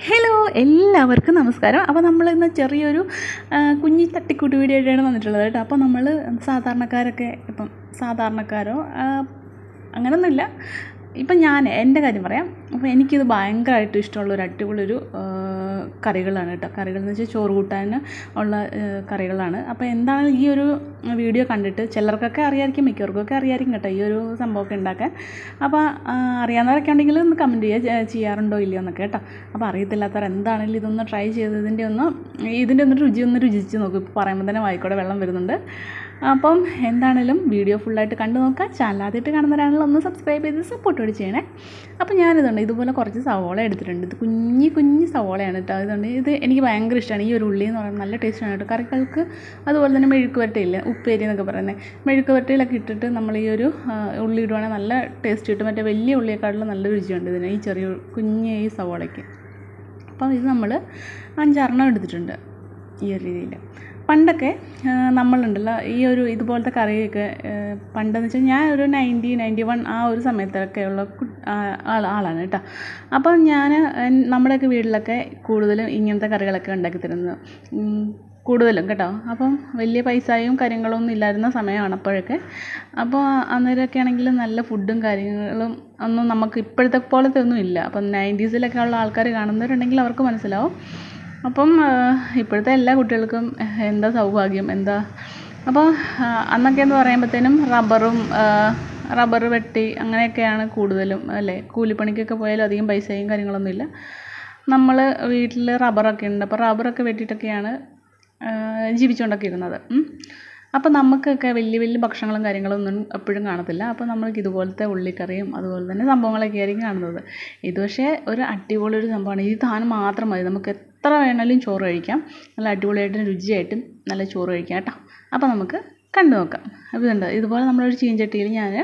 Hello എല്ലാവർക്കും നമസ്കാരം അപ്പോൾ നമ്മൾ ഇന്ന് ചെറിയൊരു ആ, കുഞ്ഞി തട്ടിക്കൂട്ട് വീഡിയോ ആയിട്ടാണ് വന്നിട്ടുള്ളത് കേട്ടോ അപ്പോൾ നമ്മൾ സാധാരണക്കാരൊക്കെ ഇപ്പം സാധാരണക്കാരോ ആ, അങ്ങനൊന്നുമില്ല ഇപ്പം ഞാൻ എൻ്റെ കാര്യം പറയാം അപ്പോൾ എനിക്കിത് ഭയങ്കരമായിട്ട് ഇഷ്ടമുള്ള ഒരു അടിപൊളി ഒരു ആ, കറികളാണ് കേട്ടോ കറികൾ എന്ന് വെച്ചാൽ ചോറ് കൂട്ടാൻ ഉള്ള ആ, കറികളാണ് അപ്പോൾ എന്താണ് ഈ ഒരു വീഡിയോ കണ്ടിട്ട് ചിലർക്കൊക്കെ അറിയാമായിരിക്കും മിക്കവർക്കൊക്കെ അറിയാമായിരിക്കും കേട്ടോ ഈ ഒരു സംഭവമൊക്കെ ഉണ്ടാക്കാൻ അപ്പോൾ ആ, അറിയാവുന്നവരൊക്കെ ഉണ്ടെങ്കിൽ ഒന്ന് കമൻറ്റ് ചെയ്യുക ചെ- ചെയ്യാറുണ്ടോ ഇല്ലയോ എന്നൊക്കെ കേട്ടോ അപ്പോൾ അറിയത്തില്ലാത്തവർ എന്താണെങ്കിലും ഇതൊന്ന് ട്രൈ ചെയ്തതിൻ്റെ ഒന്ന് ഇതിൻ്റെ ഒന്ന് രുചി ഒന്ന് രുചിച്ച് നോക്കും ഇപ്പോൾ പറയുമ്പോൾ തന്നെ വായിക്കോടെ വെള്ളം വരുന്നുണ്ട് അപ്പം എന്താണേലും വീഡിയോ ഫുള്ളായിട്ട് കണ്ടു നോക്കാം ചാനൽ ആദ്യമായിട്ട് കാണുന്നവരാണെങ്കിൽ ഒന്ന് സബ്സ്ക്രൈബ് ചെയ്ത് സപ്പോർട്ട് കൂടി ചെയ്യണേ അപ്പോൾ ഞാനിതുണ്ട് ഇതുപോലെ കുറച്ച് സവോള എടുത്തിട്ടുണ്ട് ഇത് കുഞ്ഞി കുഞ്ഞി സവോളയാണ് കേട്ടോ ഇതുണ്ട് ഇത് എനിക്ക് ഭയങ്കര ഇഷ്ടമാണ് ഈ ഒരു ഉള്ളി എന്ന് പറയുന്നത് നല്ല ടേസ്റ്റാണ് കേട്ടോ കറികൾക്ക് അതുപോലെ തന്നെ മെഴുക്ക് വരട്ടിയില്ല ഉപ്പേരി എന്നൊക്കെ പറയുന്നത് മെഴുക്ക് വരട്ടിയിലൊക്കെ ഇട്ടിട്ട് നമ്മൾ ഈ ഒരു ആ, ഉള്ളി ഇടുവാണെങ്കിൽ നല്ല ടേസ്റ്റ് കിട്ടും മറ്റേ വലിയ ഉള്ളിയെക്കാട്ടിലും നല്ല രുചിയുണ്ട് ഇതിന് ഈ ചെറിയ കുഞ്ഞ് ഈ സവോളയ്ക്ക് അപ്പം ഇത് നമ്മൾ അഞ്ചാറെണ്ണം എടുത്തിട്ടുണ്ട് ഈ ഒരു രീതിയിൽ പണ്ടൊക്കെ ആ, നമ്മളുണ്ടല്ലോ ഈ ഒരു ഇതുപോലത്തെ കറിയൊക്കെ ആ, പണ്ടെന്ന് വെച്ചാൽ ഞാൻ ഒരു നയൻറ്റി നയൻറ്റി വൺ ആ ഒരു സമയത്തൊക്കെയുള്ള കു- ആ, ആൾ ആളാണ് കേട്ടോ അപ്പം ഞാൻ എൻ- നമ്മുടെയൊക്കെ വീട്ടിലൊക്കെ കൂടുതലും ഇങ്ങനത്തെ കറികളൊക്കെ ഉണ്ടാക്കി തരുന്നത് ഉം, കൂടുതലും കേട്ടോ അപ്പം വലിയ പൈസയും കാര്യങ്ങളൊന്നും ഇല്ലായിരുന്ന സമയമാണ് അപ്പോഴൊക്കെ അപ്പോൾ അന്നേരമൊക്കെ ആണെങ്കിൽ നല്ല ഫുഡും കാര്യങ്ങളും ഒന്നും നമുക്ക് ഇപ്പോഴത്തെ പോലത്തെ ഒന്നും ഇല്ല അപ്പം നയൻറ്റീസിലൊക്കെ ഉള്ള ആൾക്കാർ കാണുന്നവരുണ്ടെങ്കിൽ അവർക്ക് മനസ്സിലാവും അപ്പം ആ, ഇപ്പോഴത്തെ എല്ലാ കുട്ടികൾക്കും എന്താ സൗഭാഗ്യം എന്താ അപ്പോൾ ആ, അന്നൊക്കെ എന്ന് പറയുമ്പോഴത്തേനും റബ്ബറും റബ്ബർ വെട്ടി അങ്ങനെയൊക്കെയാണ് കൂടുതലും അല്ലേ കൂലിപ്പണിക്കൊക്കെ പോയാലും അധികം പൈസയും കാര്യങ്ങളൊന്നുമില്ല നമ്മൾ വീട്ടിൽ റബ്ബറൊക്കെ ഉണ്ട് അപ്പോൾ റബ്ബറൊക്കെ വെട്ടിയിട്ടൊക്കെയാണ് ജീവിച്ചുകൊണ്ടൊക്കെ ഇരുന്നത് ഉം. അപ്പോൾ നമുക്കൊക്കെ വലിയ വലിയ ഭക്ഷണങ്ങളും കാര്യങ്ങളൊന്നും എപ്പോഴും കാണത്തില്ല അപ്പോൾ നമ്മൾക്ക് ഇതുപോലത്തെ ഉള്ളിക്കറിയും അതുപോലെ തന്നെ സംഭവങ്ങളൊക്കെ ആയിരിക്കും കാണുന്നത് ഇത് പക്ഷേ ഒരു അടിപൊളി ഒരു സംഭവമാണ് ഈ സാധനം മാത്രം മതി നമുക്ക് എത്ര വേണമെങ്കിലും ചോറ് കഴിക്കാം നല്ല അടിപൊളിയായിട്ടും രുചിയായിട്ടും നല്ല ചോറ് കഴിക്കാം കേട്ടോ അപ്പോൾ നമുക്ക് കണ്ടു നോക്കാം അപ്പോൾ ഇതുണ്ട് ഇതുപോലെ നമ്മളൊരു ചീഞ്ചട്ടിയിൽ ഞാൻ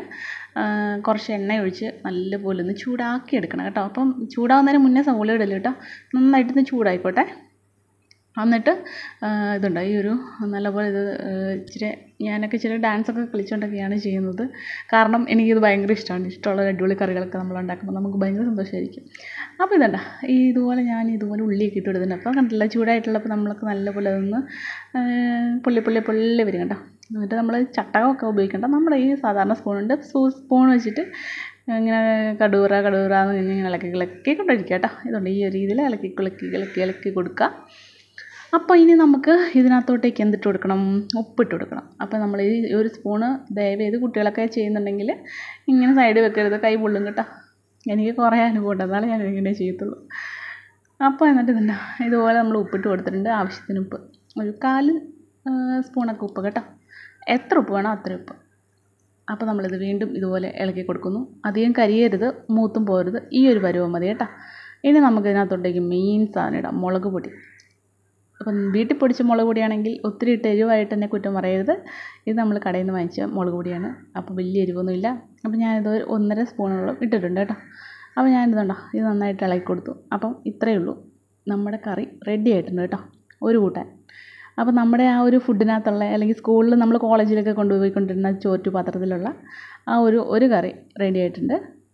കുറച്ച് എണ്ണ ഒഴിച്ച് നല്ലപോലെ ഒന്ന് ചൂടാക്കി എടുക്കണം കേട്ടോ അപ്പം ചൂടാവുന്നതിന് മുന്നേ സവോള ഇടല് കേട്ടോ നന്നായിട്ടൊന്ന് ചൂടായിക്കോട്ടെ എന്നിട്ട് ആ, ഇതുണ്ട് ഈ ഒരു നല്ലപോലെ ഇത് ആ, ഇച്ചിരി ഞാനൊക്കെ ഇച്ചിരി ഡാൻസൊക്കെ കളിച്ചുകൊണ്ടൊക്കെയാണ് ചെയ്യുന്നത് കാരണം എനിക്കിത് ഭയങ്കര ഇഷ്ടമാണ് ഇഷ്ടമുള്ള അടിപൊളി കറികളൊക്കെ നമ്മൾ ഉണ്ടാക്കുമ്പോൾ നമുക്ക് ഭയങ്കര സന്തോഷമായിരിക്കും അപ്പോൾ ഇതുണ്ട് ഈ ഇതുപോലെ ഞാൻ ഇതുപോലെ ഉള്ളിയൊക്കെ ഇട്ട് കൊടുത്തിട്ടുണ്ട് അപ്പോൾ കണ്ടില്ല ചൂടായിട്ടുള്ളപ്പോൾ നമ്മൾക്ക് നല്ലപോലെ അതൊന്ന് ആ, പൊള്ളി പൊള്ളി പൊള്ളി വരും കേട്ടോ എന്നിട്ട് നമ്മൾ ചട്ടകമൊക്കെ ഉപയോഗിക്കേണ്ട നമ്മുടെ ഈ സാധാരണ സ്പൂണുണ്ട് സ്പൂൺ വെച്ചിട്ട് ഇങ്ങനെ കടൂറ കടൂറ എന്ന് ഇങ്ങനെ ഇളക്കി ഇളക്കി കൊണ്ടിരിക്കുക കേട്ടോ ഇതുണ്ട് ഈ ഒരു രീതിയിൽ ഇളക്കി ഇളക്കി ഇളക്കി ഇളക്കി കൊടുക്കുക അപ്പോൾ ഇനി നമുക്ക് ഇതിനകത്തോട്ടേക്ക് എന്തിട്ട് കൊടുക്കണം ഉപ്പിട്ട് കൊടുക്കണം അപ്പോൾ നമ്മൾ ഈ ഒരു സ്പൂണ് ദയവ് ചെയ്ത് കുട്ടികളൊക്കെ ചെയ്യുന്നുണ്ടെങ്കിൽ ഇങ്ങനെ സൈഡ് വെക്കരുത് കൈ പൊള്ളും കേട്ടോ എനിക്ക് കുറേ അനുഭവം ഉണ്ട് എന്നാലും ഞാൻ ഇങ്ങനെ ചെയ്യത്തുള്ളൂ അപ്പോൾ എന്നിട്ട് ഇതുണ്ട് ഇതുപോലെ നമ്മൾ ഉപ്പിട്ട് കൊടുത്തിട്ടുണ്ട് ആവശ്യത്തിന് ഉപ്പ് ഒരു കാല് ആ, സ്പൂണൊക്കെ ഉപ്പ് കേട്ടോ എത്ര ഉപ്പ് വേണോ അത്ര ഉപ്പ് അപ്പോൾ നമ്മളിത് വീണ്ടും ഇതുപോലെ ഇളക്കി കൊടുക്കുന്നു അധികം കരിയരുത് മൂത്തും പോരുത് ഈ ഒരു പരുവം മതി കേട്ടോ ഇനി നമുക്ക് ഇതിനകത്തോട്ടേക്ക് മെയിൻ സാധനം ഇടാം മുളക് പൊടി അപ്പം വീട്ടിൽ പൊടിച്ച മുളക് പൊടിയാണെങ്കിൽ ഒത്തിരി ഇട്ട് എരിവായിട്ട് തന്നെ കുറ്റം പറയരുത് ഇത് നമ്മൾ കടയിൽ നിന്ന് വാങ്ങിച്ച മുളക് പൊടിയാണ് അപ്പോൾ വലിയ എരിവൊന്നുമില്ല അപ്പോൾ ഞാനിത് ഒരു ഒന്നര സ്പൂണോളം ഇട്ടിട്ടുണ്ട് കേട്ടോ അപ്പോൾ ഞാനിതുണ്ടോ ഇത് നന്നായിട്ട് ഇളക്കി കൊടുത്തു അപ്പം ഇത്രയേ ഉള്ളൂ നമ്മുടെ കറി റെഡി ആയിട്ടുണ്ട് കേട്ടോ ഒരു കൂട്ടാൻ അപ്പോൾ നമ്മുടെ ആ ഒരു ഫുഡിനകത്തുള്ള അല്ലെങ്കിൽ സ്കൂളിൽ നമ്മൾ കോളേജിലൊക്കെ കൊണ്ടുപോയിക്കൊണ്ടിരുന്ന ചോറ്റു പാത്രത്തിലുള്ള ആ ഒരു ഒരു കറി റെഡി ആയിട്ടുണ്ട്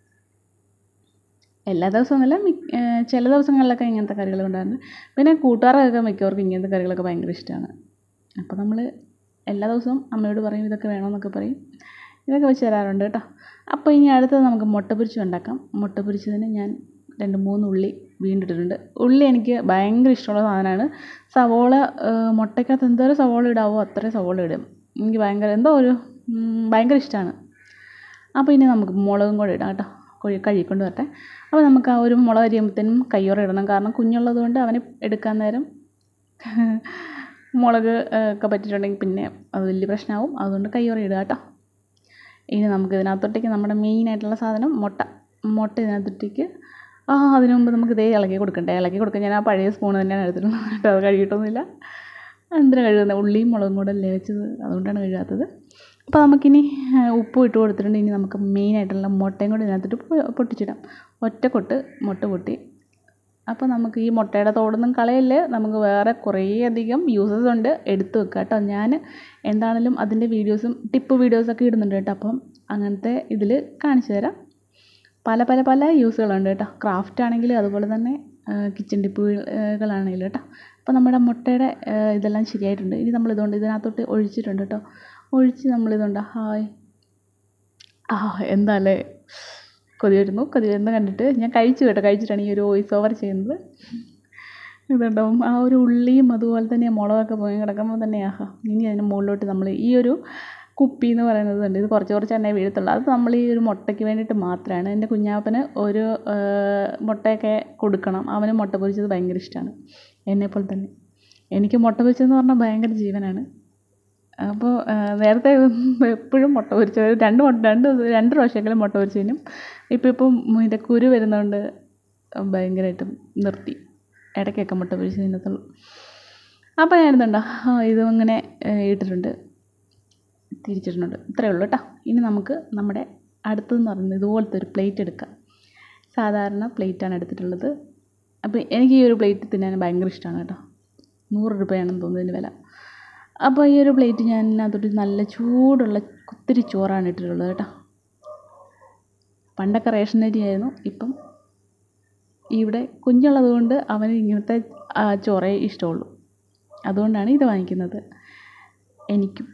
എല്ലാ ദിവസവുമൊന്നുമില്ല മിക്ക ഏഹ് ചില ദിവസങ്ങളിലൊക്കെ ഇങ്ങനത്തെ കറികൾ ഉണ്ടായിരുന്നു പിന്നെ കൂട്ടുകാർക്കൊക്കെ മിക്കവർക്കും ഇങ്ങനത്തെ കറികളൊക്കെ ഭയങ്കര ഇഷ്ടമാണ് അപ്പോൾ നമ്മൾ എല്ലാ ദിവസവും അമ്മയോട് പറയും ഇതൊക്കെ വേണമെന്നൊക്കെ പറയും ഇതൊക്കെ വെച്ച് തരാറുണ്ട് കേട്ടോ അപ്പോൾ ഇനി അടുത്തത് നമുക്ക് മുട്ട പൊരിച്ച് ഉണ്ടാക്കാം മുട്ട പൊരിച്ചതിന് ഞാൻ രണ്ട് മൂന്ന് ഉള്ളി വീണ്ടും ഇട്ടിട്ടുണ്ട് ഉള്ളി എനിക്ക് ഭയങ്കര ഇഷ്ടമുള്ള സാധനമാണ് സവോള ഏഹ് മുട്ടയ്ക്കകത്ത് എന്തോരം സവോള ഇടാവോ അത്രയും സവോള ഇടും എനിക്ക് ഭയങ്കര എന്തോ ഒരു ഉം, ഭയങ്കര ഇഷ്ടമാണ് അപ്പോൾ ഇനി നമുക്ക് മുളകും കൂടെ ഇടാം കേട്ടോ കൊഴി കഴുകിക്കൊണ്ട് വരട്ടെ അപ്പോൾ നമുക്ക് ആ ഒരു മുളക് അരിയുമ്പോഴത്തേനും കയ്യോടെ ഇടണം കാരണം കുഞ്ഞുള്ളത് കൊണ്ട് അവന് എടുക്കാൻ നേരം മുളക് ഏഹ്, ഒക്കെ പറ്റിയിട്ടുണ്ടെങ്കിൽ പിന്നെ അത് വലിയ പ്രശ്നമാവും അതുകൊണ്ട് കയ്യോടെ ഇടുക കേട്ടോ ഇനി നമുക്ക് ഇതിനകത്തോട്ടേക്ക് നമ്മുടെ മെയിൻ ആയിട്ടുള്ള സാധനം മുട്ട മുട്ട ഇതിനകത്തോട്ടേക്ക് ആ അതിന് മുമ്പ് നമുക്ക് ഇതേ ഇളക്കി കൊടുക്കണ്ടേ ഇളക്കി കൊടുക്കാൻ ഞാൻ ആ പഴയ സ്പൂൺ തന്നെയാണ് എടുത്തിട്ടുള്ളത് കേട്ടോ അത് കഴുകിയിട്ടൊന്നുമില്ല എന്തിനാ കഴുകുന്നത് ഉള്ളിയും മുളകും കൂടെ അല്ലേ വെച്ചത് അതുകൊണ്ടാണ് കഴുകാത്തത് അപ്പോൾ നമുക്കിനി ആ, ഉപ്പും ഇട്ട് കൊടുത്തിട്ടുണ്ട് ഇനി നമുക്ക് മെയിനായിട്ടുള്ള മുട്ടയും കൂടി ഇതിനകത്തിട്ട് പൊ- പൊട്ടിച്ചിടാം ഒറ്റ കൊട്ട് മുട്ട പൊട്ടി അപ്പോൾ നമുക്ക് ഈ മുട്ടയുടെ തോടൊന്നും കളയല്ലേ നമുക്ക് വേറെ കുറേയധികം യൂസസ് ഉണ്ട് എടുത്ത് വെക്കുക കേട്ടോ ഞാൻ എന്താണെങ്കിലും അതിൻ്റെ വീഡിയോസും ടിപ്പ് വീഡിയോസൊക്കെ ഇടുന്നുണ്ട് കേട്ടോ അപ്പം അങ്ങനത്തെ ഇതിൽ കാണിച്ചു തരാം പല പല പല യൂസുകളുണ്ട് കേട്ടോ ക്രാഫ്റ്റ് ആണെങ്കിൽ അതുപോലെ തന്നെ കിച്ചൺ ടിപ്പുകളാണെങ്കിലും കേട്ടോ അപ്പോൾ നമ്മുടെ മുട്ടയുടെ ആ, ഇതെല്ലാം ശരിയായിട്ടുണ്ട് ഇനി നമ്മളിതുകൊണ്ട് ഇതിനകത്തോട്ട് ഒഴിച്ചിട്ടുണ്ട് കേട്ടോ ഒഴിച്ച് നമ്മളിതുണ്ട് ഹായ് ആ എന്താല്ലേ കൊതി വരുന്നു കൊതി വരുന്ന കണ്ടിട്ട് ഞാൻ കഴിച്ചു കേട്ടോ കഴിച്ചിട്ടാണ് ഈ ഒരു വോയിസ് ഓവർ ചെയ്യുന്നത് ഇതുണ്ടാവും ആ ഒരു ഉള്ളിയും അതുപോലെ തന്നെ മുളകൊക്കെ പോയി കിടക്കുമ്പോൾ തന്നെ ആഹാ ഇനി അതിന് മുകളിലോട്ട് നമ്മൾ ഈ ഒരു കുപ്പി എന്ന് പറയുന്നത് ഉണ്ട് ഇത് കുറച്ച് കുറച്ച് എണ്ണേ വീഴത്തുള്ളൂ അത് നമ്മൾ ഈ ഒരു മുട്ടയ്ക്ക് വേണ്ടിയിട്ട് മാത്രമാണ് എൻ്റെ കുഞ്ഞാപ്പന് ഒരു ആ, മുട്ടയൊക്കെ കൊടുക്കണം അവന് മുട്ട പൊരിച്ചത് ഭയങ്കര ഇഷ്ടമാണ് എന്നെപ്പോലെ തന്നെ എനിക്ക് മുട്ട പൊരിച്ചതെന്ന് പറഞ്ഞാൽ ഭയങ്കര ജീവനാണ് അപ്പോൾ നേരത്തെ എപ്പോഴും മുട്ട പൊരിച്ച രണ്ട് മുട്ട രണ്ട് ദിവസം- രണ്ട് പ്രാവശ്യമെങ്കിലും മുട്ട പൊരിച്ചതിനും ഇപ്പം ഇപ്പം ഇതിൻ്റെ കുരു വരുന്നതുകൊണ്ട് ഭയങ്കരമായിട്ടും നിർത്തി ഇടയ്ക്കൊക്കെ മുട്ട പൊരിച്ച് തിന്നത്തുള്ളൂ അപ്പോൾ ഞാനിതുണ്ടോ ഇതും ഇങ്ങനെ ഏഹ്, ഇട്ടിട്ടുണ്ട് തിരിച്ചിട്ടുണ്ട് ഇത്രയേ ഉള്ളൂ കേട്ടോ ഇനി നമുക്ക് നമ്മുടെ അടുത്തതെന്ന് പറയുന്നത് ഇതുപോലത്തെ ഒരു പ്ലേറ്റ് എടുക്കാം സാധാരണ പ്ലേറ്റാണ് എടുത്തിട്ടുള്ളത് അപ്പോൾ എനിക്ക് ഈ ഒരു പ്ലേറ്റ് തിന്നാൻ ഭയങ്കര ഇഷ്ടമാണ് കേട്ടോ നൂറ് രൂപയാണെന്ന് തോന്നുന്നു ഇതിന് വില അപ്പോൾ ഈ ഒരു പ്ലേറ്റ് ഞാൻ അതിനകത്തോട്ട് നല്ല ചൂടുള്ള കുത്തിരി ചോറാണ് ഇട്ടിട്ടുള്ളത് കേട്ടോ പണ്ടൊക്കെ റേഷൻ അരിയായിരുന്നു ഇപ്പം ഇവിടെ കുഞ്ഞുള്ളത് കൊണ്ട് അവന് ഇങ്ങനത്തെ ആ, ചോറേ ഇഷ്ടമുള്ളൂ അതുകൊണ്ടാണ് ഇത് വാങ്ങിക്കുന്നത് എനിക്കും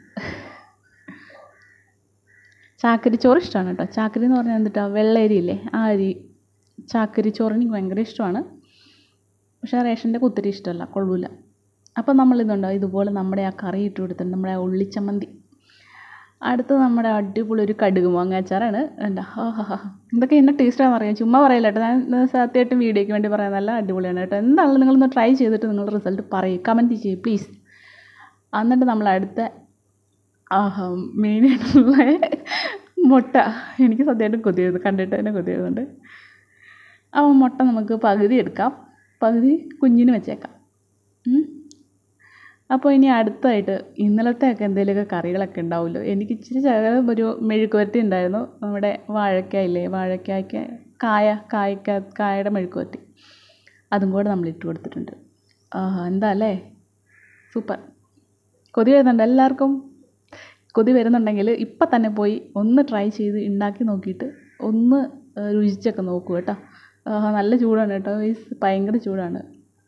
ചാക്കരി ചോറ് ഇഷ്ടമാണ് കേട്ടോ ചാക്കരി എന്ന് പറഞ്ഞാൽ എന്തിട്ടാ വെള്ള അരിയില്ലേ ആ അരി ചാക്കരി ചോറ് എനിക്ക് ഭയങ്കര ഇഷ്ടമാണ് പക്ഷേ റേഷൻ്റെ കുത്തിരി ഇഷ്ടമല്ല കൊള്ളൂല അപ്പോൾ നമ്മളിതുണ്ടോ ഇതുപോലെ നമ്മുടെ ആ കറി ഇട്ട് കൊടുത്തിട്ടുണ്ട് നമ്മുടെ ആ ഉള്ളിച്ചമ്മന്തി അടുത്ത് നമ്മുടെ അടിപൊളി ഒരു കടുക് മാങ്ങ അച്ചാറാണ് എന്താ ഹാ ഹാ ഹാ ഇതൊക്കെ എന്നെ ടേസ്റ്റാണെന്ന് അറിയാം ചുമ്മാ പറയില്ല കേട്ടോ ഞാൻ സത്യമായിട്ടും വീഡിയോയ്ക്ക് വേണ്ടി പറയാൻ നല്ല അടിപൊളിയാണ് കേട്ടോ എന്താണെങ്കിലും നിങ്ങളൊന്ന് ട്രൈ ചെയ്തിട്ട് നിങ്ങൾ റിസൾട്ട് പറയും കമൻറ്റ് ചെയ്യും പ്ലീസ് എന്നിട്ട് നമ്മൾ അടുത്ത ആഹാ മെയിനായിട്ടുള്ള മുട്ട എനിക്ക് സത്യമായിട്ടും കൊതി വരുന്നു കണ്ടിട്ട് തന്നെ കൊതി വരുന്നുണ്ട് അപ്പോൾ മുട്ട നമുക്ക് പകുതി എടുക്കാം പകുതി കുഞ്ഞിന് വെച്ചേക്കാം ഉം. അപ്പോൾ ഇനി അടുത്തായിട്ട് ഇന്നലത്തെയൊക്കെ എന്തെങ്കിലുമൊക്കെ കറികളൊക്കെ ഉണ്ടാവുമല്ലോ എനിക്ക് ഇച്ചിരി ശകലം ഒരു മെഴുക്കുവരട്ടി ഉണ്ടായിരുന്നു നമ്മുടെ വാഴക്ക ഇല്ലേ വാഴക്കായ്ക്ക് കായ കായ്ക്ക കായയുടെ മെഴുക്കുവരട്ടി അതും കൂടെ നമ്മൾ ഇട്ട് കൊടുത്തിട്ടുണ്ട് ആഹാ എന്താ അല്ലേ സൂപ്പർ കൊതി വരുന്നുണ്ട് എല്ലാവർക്കും കൊതി വരുന്നുണ്ടെങ്കിൽ ഇപ്പം തന്നെ പോയി ഒന്ന് ട്രൈ ചെയ്ത് ഉണ്ടാക്കി നോക്കിയിട്ട് ഒന്ന് ഏഹ്, രുചിച്ചൊക്കെ നോക്കൂ കേട്ടോ ആഹാ നല്ല ചൂടാണ് കേട്ടോ മീൻസ് ഭയങ്കര ചൂടാണ്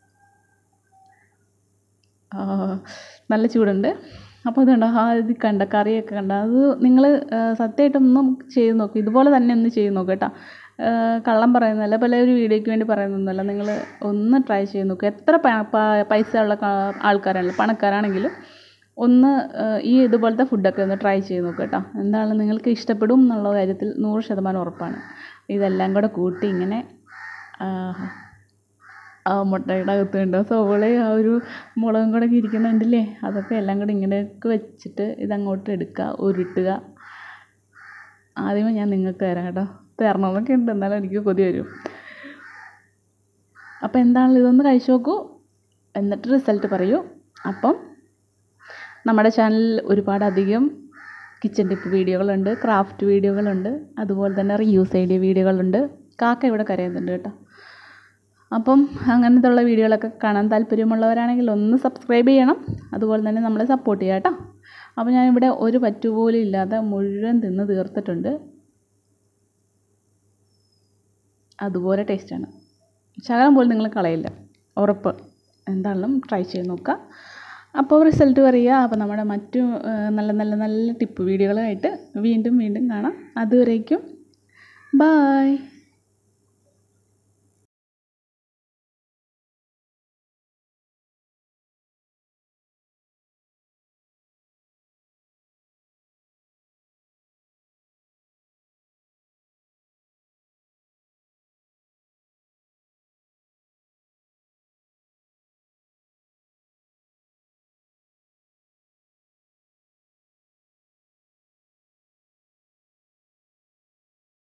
ആ, നല്ല ചൂടുണ്ട് അപ്പോൾ ഇതുണ്ട് ആ ഇത് കണ്ട കറിയൊക്കെ കണ്ട അത് നിങ്ങൾ സത്യമായിട്ടൊന്നും ചെയ്ത് നോക്കും ഇതുപോലെ തന്നെ ഒന്ന് ചെയ്ത് നോക്കുക കേട്ടോ ആ, കള്ളം പറയുന്നതല്ല പല ഒരു വീഡിയോയ്ക്ക് വേണ്ടി പറയുന്നതല്ല നിങ്ങൾ ഒന്ന് ട്രൈ ചെയ്ത് നോക്കുക എത്ര പ- പ- പൈസ ഉള്ള ക- ആൾക്കാരാണെങ്കിലും പണക്കാരാണെങ്കിലും ഒന്ന് ആ, ഈ ഇതുപോലത്തെ ഫുഡൊക്കെ ഒന്ന് ട്രൈ ചെയ്ത് നോക്കുക കേട്ടോ എന്താണ് നിങ്ങൾക്ക് ഇഷ്ടപ്പെടും എന്നുള്ള കാര്യത്തിൽ നൂറ് ശതമാനം ഉറപ്പാണ് ഇതെല്ലാം കൂടെ കൂട്ടി ഇങ്ങനെ ആഹാ ആ മുട്ടയുടെ അകത്ത് കണ്ടോ സോള് ആ ഒരു മുളകും കൂടെ ഒക്കെ ഇരിക്കുന്നുണ്ടല്ലേ അതൊക്കെ എല്ലാം കൂടെ ഇങ്ങനെയൊക്കെ വെച്ചിട്ട് ഇതങ്ങോട്ട് എടുക്കുക ഉരുട്ടുക ആദ്യമേ ഞാൻ നിങ്ങൾക്ക് തരാം കേട്ടോ തരണമെന്നൊക്കെ ഉണ്ട് എന്നാലും എനിക്ക് കൊതി വരും അപ്പോൾ എന്താണല്ലോ ഇതൊന്ന് കഴിച്ചു നോക്കൂ എന്നിട്ട് റിസൾട്ട് പറയൂ അപ്പം നമ്മുടെ ചാനലിൽ ഒരുപാടധികം കിച്ചൺ ടിപ്പ് വീഡിയോകളുണ്ട് ക്രാഫ്റ്റ് വീഡിയോകളുണ്ട് അതുപോലെ തന്നെ റീയൂസ് ചെയ്ത വീഡിയോകളുണ്ട് കാക്ക ഇവിടെ കരയുന്നുണ്ട് കേട്ടോ അപ്പം അങ്ങനത്തെ ഉള്ള വീഡിയോകളൊക്കെ കാണാൻ താല്പര്യമുള്ളവരാണെങ്കിൽ ഒന്ന് സബ്സ്ക്രൈബ് ചെയ്യണം അതുപോലെ തന്നെ നമ്മളെ സപ്പോർട്ട് ചെയ്യുക കേട്ടോ അപ്പോൾ ഞാനിവിടെ ഒരു പറ്റു പോലും ഇല്ലാതെ മുഴുവൻ തിന്ന് തീർത്തിട്ടുണ്ട് അതുപോലെ ടേസ്റ്റാണ് ശകലം പോലും നിങ്ങൾ കളയില്ല ഉറപ്പ് എന്താണെങ്കിലും ട്രൈ ചെയ്ത് നോക്കുക അപ്പോൾ റിസൾട്ട് പറയുക അപ്പോൾ നമ്മുടെ മറ്റു ആ, നല്ല നല്ല നല്ല ടിപ്പ് വീഡിയോകളായിട്ട് വീണ്ടും വീണ്ടും കാണാം അതുവരേക്കും ബായ്